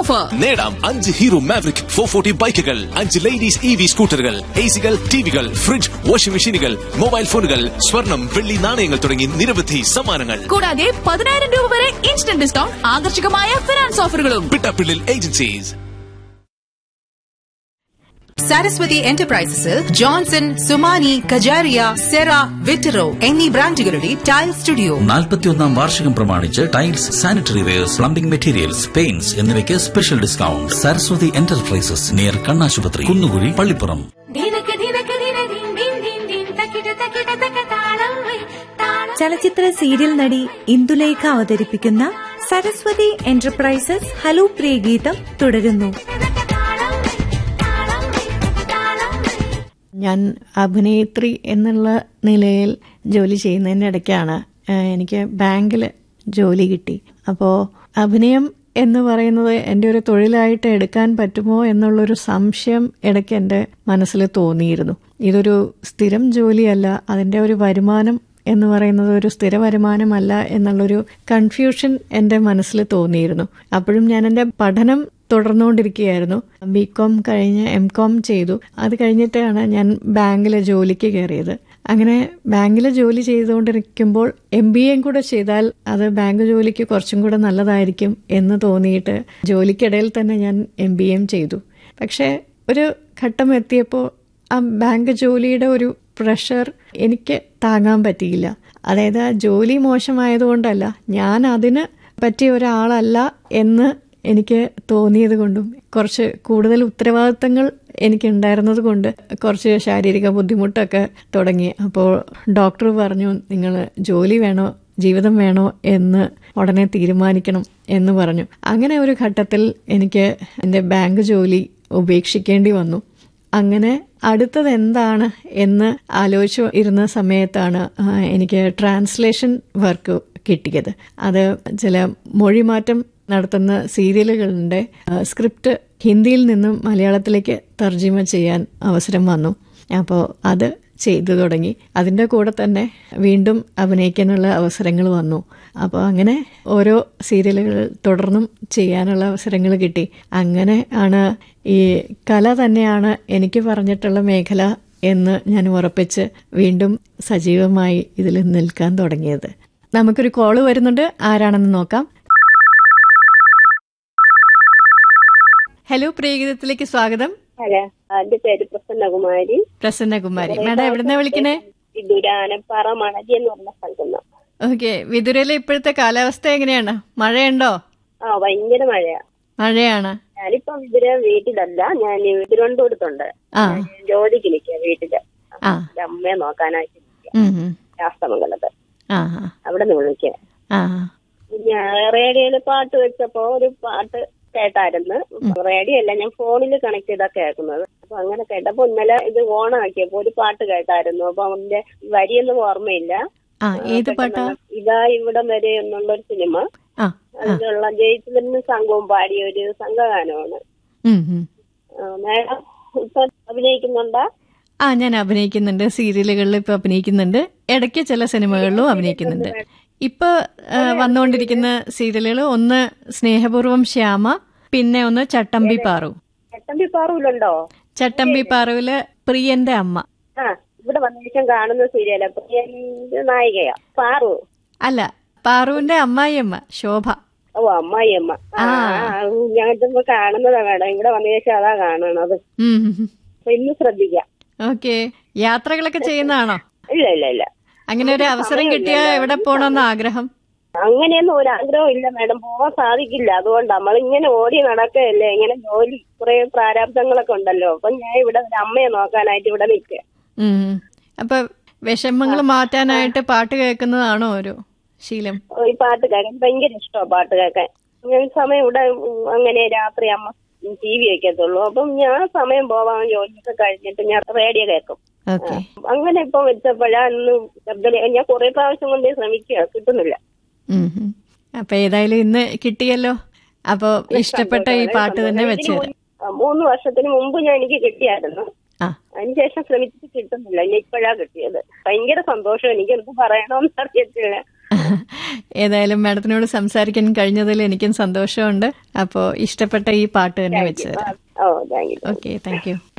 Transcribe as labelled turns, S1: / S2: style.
S1: Offer
S2: നേടാം അഞ്ച് hero maverick four forty ബൈക്കുകൾ അഞ്ച് ലേഡീസ് ഇ വി സ്കൂട്ടറുകൾ എ സികൾ ടിവികൾ ഫ്രിഡ്ജ് വാഷിംഗ് മെഷീനുകൾ മൊബൈൽ ഫോണുകൾ സ്വർണം വെള്ളി നാണയങ്ങൾ തുടങ്ങി നിരവധി സമ്മാനങ്ങൾ
S1: കൂടാതെ പതിനായിരം രൂപ വരെ ഇൻസ്റ്റന്റ് ഡിസ്കൗണ്ട് ആകർഷകമായ ഫിനാൻസ് ഓഫറുകളും
S2: പിട്ടപ്പിള്ളിൽ ഏജൻസീസ്
S3: സാരസ്വതി എന്റർപ്രൈസസിൽ ജോൺസൺ സുമാനി കജാരിയ സെറ വിറ്ററോ എന്നീ ബ്രാൻഡുകളുടെ ടൈൽ സ്റ്റുഡിയോ
S4: നാൽപ്പത്തിയൊന്നാം വാർഷികം പ്രമാണിച്ച് tiles sanitary wares plumbing materials paints എന്നിവയ്ക്ക് special discount Saraswathi enterprises near കണ്ണാശുപത്രി കുന്നുകുഴി പള്ളിപ്പുറം
S5: ദിനക്ക് ദിനക്ക് ദിന ദിൻ ദിൻ ദിൻ ദിൻ തക്കിട തക്കിട തക്ക താളം വൈ താളം
S6: ചലച്ചിത്ര സീരിയൽ നടി ഇന്ദുലേഖ അവതരിപ്പിക്കുന്ന സരസ്വതി എന്റർപ്രൈസസ് ഹലോ പ്രിയ ഗീതം തുടരുന്നു
S5: തക്ക താളം വൈ താളം വൈ താളം വൈ
S7: ഞാൻ അഭിനേത്രി എന്നുള്ള നിലയിൽ ജോലി ചെയ്യുന്നതിൻ്റെ ഇടയ്ക്കാണ് ഏഹ്, എനിക്ക് ബാങ്കിൽ ജോലി കിട്ടി അപ്പോൾ അഭിനയം എന്ന് പറയുന്നത് എൻ്റെ ഒരു തൊഴിലായിട്ട് എടുക്കാൻ പറ്റുമോ എന്നുള്ളൊരു സംശയം ഇടയ്ക്ക് എൻ്റെ മനസ്സിൽ തോന്നിയിരുന്നു ഇതൊരു സ്ഥിരം ജോലിയല്ല അതിൻ്റെ ഒരു വരുമാനം എന്ന് പറയുന്നത് ഒരു സ്ഥിര വരുമാനമല്ല എന്നുള്ളൊരു കൺഫ്യൂഷൻ എൻ്റെ മനസ്സിൽ തോന്നിയിരുന്നു അപ്പോഴും ഞാൻ എൻ്റെ പഠനം തുടർന്നുകൊണ്ടിരിക്കുകയായിരുന്നു ബി കോം കഴിഞ്ഞ് എം കോം ചെയ്തു അത് കഴിഞ്ഞിട്ടാണ് ഞാൻ ബാങ്കിൽ ജോലിക്ക് കയറിയത് അങ്ങനെ ബാങ്കിൽ ജോലി ചെയ്തുകൊണ്ടിരിക്കുമ്പോൾ എം ബി എയും കൂടെ ചെയ്താൽ അത് ബാങ്ക് ജോലിക്ക് കുറച്ചും കൂടെ നല്ലതായിരിക്കും എന്ന് തോന്നിയിട്ട് ജോലിക്കിടയിൽ തന്നെ ഞാൻ എം ബി എം ചെയ്തു പക്ഷേ ഒരു ഘട്ടം എത്തിയപ്പോൾ ആ ബാങ്ക് ജോലിയുടെ ഒരു പ്രഷർ എനിക്ക് താങ്ങാൻ പറ്റിയില്ല അതായത് ആ ജോലി മോശമായതുകൊണ്ടല്ല ഞാൻ അതിന് പറ്റിയ ഒരാളല്ല എന്ന് എനിക്ക് തോന്നിയത് കൊണ്ടും കുറച്ച് കൂടുതൽ ഉത്തരവാദിത്തങ്ങൾ എനിക്ക് ഉണ്ടായിരുന്നത് കൊണ്ട് കുറച്ച് ശാരീരിക ബുദ്ധിമുട്ടൊക്കെ തുടങ്ങി അപ്പോൾ ഡോക്ടർ പറഞ്ഞു നിങ്ങൾ ജോലി വേണോ ജീവിതം വേണോ എന്ന് ഉടനെ തീരുമാനിക്കണം എന്ന് പറഞ്ഞു അങ്ങനെ ഒരു ഘട്ടത്തിൽ എനിക്ക് എൻ്റെ ബാങ്ക് ജോലി ഉപേക്ഷിക്കേണ്ടി വന്നു അങ്ങനെ അടുത്തത് എന്താണ് എന്ന് ആലോചിച്ച് ഇരുന്ന സമയത്താണ് ആ, എനിക്ക് ട്രാൻസ്ലേഷൻ വർക്ക് കിട്ടിയത് അത് ചില മൊഴിമാറ്റം നടത്തുന്ന സീരിയലുകളുടെ ആ, സ്ക്രിപ്റ്റ് ഹിന്ദിയിൽ നിന്നും മലയാളത്തിലേക്ക് തർജിമ ചെയ്യാൻ അവസരം വന്നു അപ്പോൾ അത് ചെയ്തു തുടങ്ങി അതിൻ്റെ കൂടെ തന്നെ വീണ്ടും അഭിനയിക്കാനുള്ള അവസരങ്ങൾ വന്നു അപ്പോൾ അങ്ങനെ ഓരോ സീരിയലുകൾ തുടർന്നും ചെയ്യാനുള്ള അവസരങ്ങൾ കിട്ടി അങ്ങനെ ആണ് ഈ കല തന്നെയാണ് എനിക്ക് പറഞ്ഞിട്ടുള്ള മേഖല എന്ന് ഞാൻ ഉറപ്പിച്ച് വീണ്ടും സജീവമായി ഇതിൽ നിൽക്കാൻ തുടങ്ങിയത് നമുക്കൊരു കോള് വരുന്നുണ്ട് ആരാണെന്ന് നോക്കാം ഹലോ പ്രിയഗീതത്തിലേക്ക് സ്വാഗതം
S8: ഹലോ എന്റെ പേര് പ്രസന്നകുമാരി
S7: പ്രസന്നകുമാരി മാഡം എവിടുന്നാ വിളിക്കണേ
S8: വിദുരാനപ്പാറ മണലി എന്ന് പറഞ്ഞ സ്ഥലത്തുനിന്ന്
S7: ഓക്കെ വിതുരയിലെ ഇപ്പോഴത്തെ കാലാവസ്ഥ എങ്ങനെയാണ് മഴയുണ്ടോ
S8: ആ ഭയങ്കര മഴയാ
S7: മഴയാണ്
S8: ഞാനിപ്പം വിതുര വീട്ടിലല്ല ഞാൻ തിരുവനന്തപുരത്തുണ്ട്
S7: ആ
S8: ജോലിക്ക് നിൽക്കുക വീട്ടില്
S7: ആ
S8: എന്റെ അമ്മയെ നോക്കാനായിട്ട് നിൽക്കുക
S7: ഉം, ഉം.
S8: ശാസ്ത്രമംഗലത്ത്
S7: ആ ആ,
S8: അവിടെ നിന്ന് വിളിക്കുക
S7: ആ
S8: ഞാൻ റേഡിയോയില് പാട്ട് വെച്ചപ്പോ ഒരു പാട്ട് കേട്ടായിരുന്നു റേഡിയോ അല്ല ഞാൻ ഫോണിൽ കണക്ട് ചെയ്താ കേൾക്കുന്നത് അപ്പൊ അങ്ങനെ കേട്ടപ്പോ ഇന്നലെ ഇത് ഓൺ ആക്കിയപ്പോ ഒരു പാട്ട് കേട്ടായിരുന്നു അപ്പൊ അതിന്റെ വരിയൊന്നും ഓർമ്മയില്ല
S7: ആ ഏത് പാട്ടാ
S8: ഇതാ ഇവിടം വരെ എന്നുള്ള ഒരു സിനിമ
S7: ആ
S8: അതിലുള്ള ജയിച്ചതിന് സംഘവും പാടിയ ഒരു സംഘഗാനമാണ്
S7: ഉം, ഉം.
S8: ആ, മേഡം ഇപ്പൊ അഭിനയിക്കുന്നുണ്ടോ
S7: ആ ഞാൻ അഭിനയിക്കുന്നുണ്ട് സീരിയലുകളിൽ ഇപ്പൊ അഭിനയിക്കുന്നുണ്ട് ഇടയ്ക്ക് ചില സിനിമകളിലും അഭിനയിക്കുന്നുണ്ട് ഇപ്പൊ ആ, വന്നുകൊണ്ടിരിക്കുന്ന സീരിയലുകൾ ഒന്ന് സ്നേഹപൂർവം ശ്യാമ പിന്നെ ഒന്ന് ചട്ടമ്പി പാറു
S8: ചട്ടമ്പി പാറൂലുണ്ടോ
S7: ചട്ടമ്പി പാറുവില് പ്രിയന്റെ അമ്മ
S8: ആ ഇവിടെ വന്നേഷം കാണുന്ന സീരിയല പ്രിയന്റെ നായികയാ പാറു
S7: അല്ല പാറുവിന്റെ അമ്മായിയമ്മ ശോഭ
S8: ഓ അമ്മായിയമ്മ ആ ഞങ്ങളിപ്പോ കാണുന്നതാ മേഡം ഇവിടെ വന്ന ശേഷം അതാ കാണണത് അപ്പൊ ഇന്ന് ശ്രദ്ധിക്കാം
S7: ഓക്കെ യാത്രകളൊക്കെ ചെയ്യുന്നതാണോ
S8: ഇല്ല ഇല്ല ഇല്ല
S7: അങ്ങനെ ഒരു അവസരം കിട്ടിയാൽ എവിടെ പോകണമെന്ന് ആഗ്രഹം
S8: അങ്ങനെയൊന്നും ഒരു ആഗ്രഹം ഇല്ല മേഡം പോവാൻ സാധിക്കില്ല അതുകൊണ്ട് നമ്മളിങ്ങനെ ഓടി നടക്കുകയല്ലേ ഇങ്ങനെ ജോലി കുറെ പ്രാരാബ്ദങ്ങളൊക്കെ ഉണ്ടല്ലോ അപ്പൊ ഞാൻ ഇവിടെ ഒരു അമ്മയെ നോക്കാനായിട്ട് ഇവിടെ നിൽക്കുക
S7: ഉം. അപ്പൊ വിഷമങ്ങൾ മാറ്റാനായിട്ട് പാട്ട് കേൾക്കുന്നതാണോ ഒരു ശീലം
S8: ഈ പാട്ട് കേൾക്കാൻ ഭയങ്കര ഇഷ്ടമാണ് പാട്ട് കേൾക്കാൻ ഞാൻ സമയം ഇവിടെ ഉം, അങ്ങനെ രാത്രി അമ്മ ടി വി വെക്കത്തുള്ളൂ അപ്പം ഞാൻ സമയം പോവാൻ ജോലിയൊക്കെ കഴിഞ്ഞിട്ട് ഞാൻ റേഡിയോ കേൾക്കും
S7: ഓക്കെ
S8: അങ്ങനെ ഇപ്പൊ വെച്ചപ്പോഴാ ഇന്ന് ശബ്ദം ഞാൻ കുറെ പ്രാവശ്യം കൊണ്ട് ശ്രമിക്കുക കിട്ടുന്നില്ല
S7: അപ്പൊ ഏതായാലും ഇന്ന് കിട്ടിയല്ലോ അപ്പൊ ഇഷ്ടപ്പെട്ട ഈ പാട്ട് തന്നെ വെച്ചു തരാം
S8: ആ, മൂന്ന് വർഷത്തിന് മുമ്പ് ഞാൻ എനിക്ക് കിട്ടിയായിരുന്നു
S7: ആ
S8: അതിനുശേഷം ശ്രമിച്ചിട്ട് കിട്ടുന്നില്ല ഇനി ഇപ്പോഴാ കിട്ടിയത് ഭയങ്കര സന്തോഷം എനിക്ക് എന്ത് പറയണമെന്ന് അറിയത്തില്ല
S7: ഏതായാലും മാഡത്തിനോട് സംസാരിക്കാൻ കഴിഞ്ഞതിൽ എനിക്കും സന്തോഷമുണ്ട് അപ്പോൾ ഇഷ്ടപ്പെട്ട ഈ പാട്ട് തന്നെ വെച്ച് തരാം
S8: ഓ thank you
S7: okay thank U